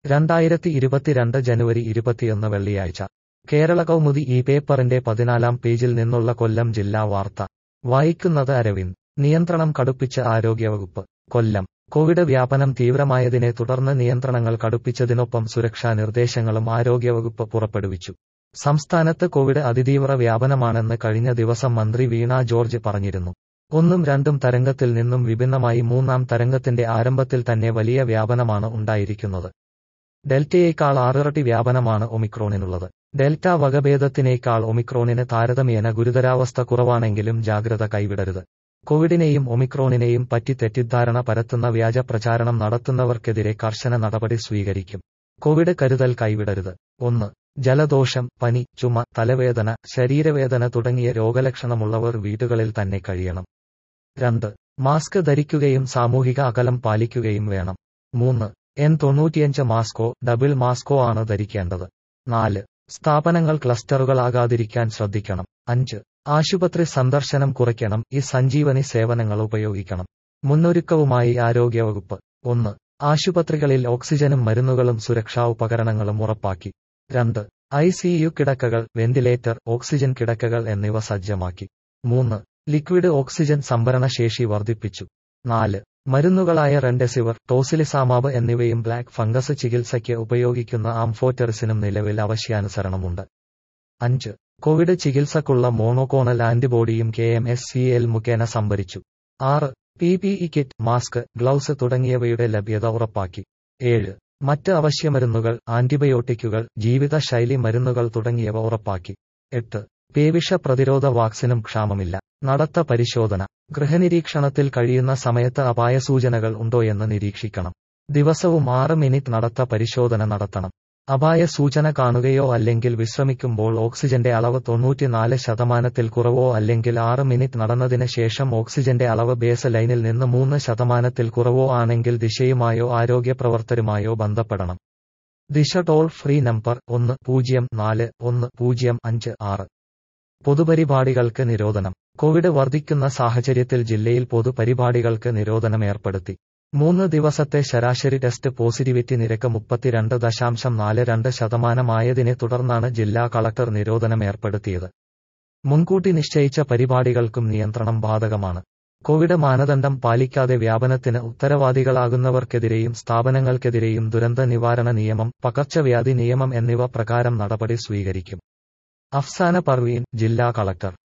രണ്ടായിരത്തി ഇരുപത്തിരണ്ട് ജനുവരി ഇരുപത്തിയൊന്ന് വെള്ളിയാഴ്ച കേരള കൗമുദി ഈ പേപ്പറിന്റെ പതിനാലാം പേജിൽ നിന്നുള്ള കൊല്ലം ജില്ലാ വാർത്ത വായിക്കുന്നത് അരവിന്ദ് നിയന്ത്രണം കടുപ്പിച്ച് ആരോഗ്യവകുപ്പ് കൊല്ലം കോവിഡ് വ്യാപനം തീവ്രമായതിനെ തുടർന്ന് നിയന്ത്രണങ്ങൾ കടുപ്പിച്ചതിനൊപ്പം സുരക്ഷാ നിർദ്ദേശങ്ങളും ആരോഗ്യവകുപ്പ് പുറപ്പെടുവിച്ചു സംസ്ഥാനത്ത് കോവിഡ് അതിതീവ്ര വ്യാപനമാണെന്ന് കഴിഞ്ഞ ദിവസം മന്ത്രി വീണ ജോർജ് പറഞ്ഞിരുന്നു ഒന്നും രണ്ടും തരംഗത്തിൽ നിന്നും വിഭിന്നമായി മൂന്നാം തരംഗത്തിന്റെ ആരംഭത്തിൽ തന്നെ വലിയ വ്യാപനമാണ് ഉണ്ടായിരിക്കുന്നത് ഡെൽറ്റയേക്കാൾ ആറിരട്ടി വ്യാപനമാണ് ഒമിക്രോണിനുള്ളത് ഡെൽറ്റ വകഭേദത്തിനേക്കാൾ ഒമിക്രോണിന് താരതമ്യേന ഗുരുതരാവസ്ഥ കുറവാണെങ്കിലും ജാഗ്രത കൈവിടരുത് കോവിഡിനെയും ഒമിക്രോണിനെയും പറ്റി തെറ്റിദ്ധാരണ പരത്തുന്ന വ്യാജ പ്രചാരണം നടത്തുന്നവർക്കെതിരെ കർശന നടപടി സ്വീകരിക്കും കോവിഡ് കരുതൽ കൈവിടരുത് ഒന്ന് ജലദോഷം പനി ചുമ തലവേദന ശരീരവേദന തുടങ്ങിയ രോഗലക്ഷണമുള്ളവർ വീടുകളിൽ തന്നെ കഴിയണം രണ്ട് മാസ്ക് ധരിക്കുകയും സാമൂഹിക അകലം പാലിക്കുകയും വേണം മൂന്ന് എൻ തൊണ്ണൂറ്റിയഞ്ച് മാസ്കോ ഡബിൾ മാസ്കോ ആണ് ധരിക്കേണ്ടത് നാല് സ്ഥാപനങ്ങൾ ക്ലസ്റ്ററുകളാകാതിരിക്കാൻ ശ്രദ്ധിക്കണം അഞ്ച് ആശുപത്രി സന്ദർശനം കുറയ്ക്കണം ഈ സഞ്ജീവനി സേവനങ്ങൾ ഉപയോഗിക്കണം മുന്നൊരുക്കവുമായി ആരോഗ്യവകുപ്പ് ഒന്ന് ആശുപത്രികളിൽ ഓക്സിജനും മരുന്നുകളും സുരക്ഷാ ഉപകരണങ്ങളും ഉറപ്പാക്കി രണ്ട് ഐ സിയു കിടക്കകൾ വെന്റിലേറ്റർ ഓക്സിജൻ കിടക്കകൾ എന്നിവ സജ്ജമാക്കി മൂന്ന് ലിക്വിഡ് ഓക്സിജൻ സംഭരണ ശേഷി വർദ്ധിപ്പിച്ചു നാല് മരുന്നുകളായ റെൻഡെസിവർ ടോസിലിസാമാബ് എന്നിവയും ബ്ലാക്ക് ഫംഗസ് ചികിത്സയ്ക്ക് ഉപയോഗിക്കുന്ന ആംഫോറ്ററിസിനും നിലവിൽ അവശ്യാനുസരണമുണ്ട് അഞ്ച് കോവിഡ് ചികിത്സക്കുള്ള മോണോകോണൽ ആന്റിബോഡിയും K M S C L മുഖേന സംഭരിച്ചു ആറ് P P E kit mask gloves തുടങ്ങിയവയുടെ ലഭ്യത ഉറപ്പാക്കി ഏഴ് മറ്റ് അവശ്യമരുന്നുകൾ ആന്റിബയോട്ടിക്കുകൾ ജീവിതശൈലി മരുന്നുകൾ തുടങ്ങിയവ ഉറപ്പാക്കി എട്ട് പേവിഷ പ്രതിരോധ വാക്സിനും ക്ഷാമമില്ല നടത്ത പരിശോധന ഗൃഹനിരീക്ഷണത്തിൽ കഴിയുന്ന സമയത്ത് അപായ സൂചനകൾ ഉണ്ടോയെന്ന് നിരീക്ഷിക്കണം ദിവസവും ആറ് മിനിറ്റ് നടത്ത പരിശോധന നടത്തണം അപായ സൂചന കാണുകയോ അല്ലെങ്കിൽ വിശ്രമിക്കുമ്പോൾ ഓക്സിജന്റെ അളവ് തൊണ്ണൂറ്റിനാല് ശതമാനത്തിൽ കുറവോ അല്ലെങ്കിൽ ആറ് മിനിറ്റ് നടന്നതിന് ശേഷം ഓക്സിജന്റെ അളവ് ബേസ് ലൈനിൽ നിന്ന് മൂന്ന് ശതമാനത്തിൽ കുറവോ ആണെങ്കിൽ ദിശയുമായോ ആരോഗ്യപ്രവർത്തകരുമായോ ബന്ധപ്പെടണം ദിശ ടോൾ ഫ്രീ നമ്പർ ഒന്ന് പൂജ്യം നാല് ഒന്ന് പൂജ്യം അഞ്ച് ആറ് പൊതുപരിപാടികൾക്ക് നിരോധനം കോവിഡ് വർദ്ധിക്കുന്ന സാഹചര്യത്തിൽ ജില്ലയിൽ പൊതുപരിപാടികൾക്ക് നിരോധനം ഏർപ്പെടുത്തി മൂന്ന് ദിവസത്തെ ശരാശരി ടെസ്റ്റ് പോസിറ്റിവിറ്റി നിരക്ക് മുപ്പത്തിരണ്ട് ദശാംശം നാല് രണ്ട് ശതമാനമായതിനെ തുടർന്നാണ് ജില്ലാ കളക്ടർ നിരോധനം ഏർപ്പെടുത്തിയത് മുൻകൂട്ടി നിശ്ചയിച്ച പരിപാടികൾക്കും നിയന്ത്രണം ബാധകമാണ് കോവിഡ് മാനദണ്ഡം പാലിക്കാതെ വ്യാപനത്തിന് ഉത്തരവാദികളാകുന്നവർക്കെതിരെയും സ്ഥാപനങ്ങൾക്കെതിരെയും ദുരന്ത നിവാരണ നിയമം പകർച്ചവ്യാധി നിയമം എന്നിവ പ്രകാരം നടപടി സ്വീകരിക്കും അഫ്സാന പർവീൻ ജില്ലാ കളക്ടർ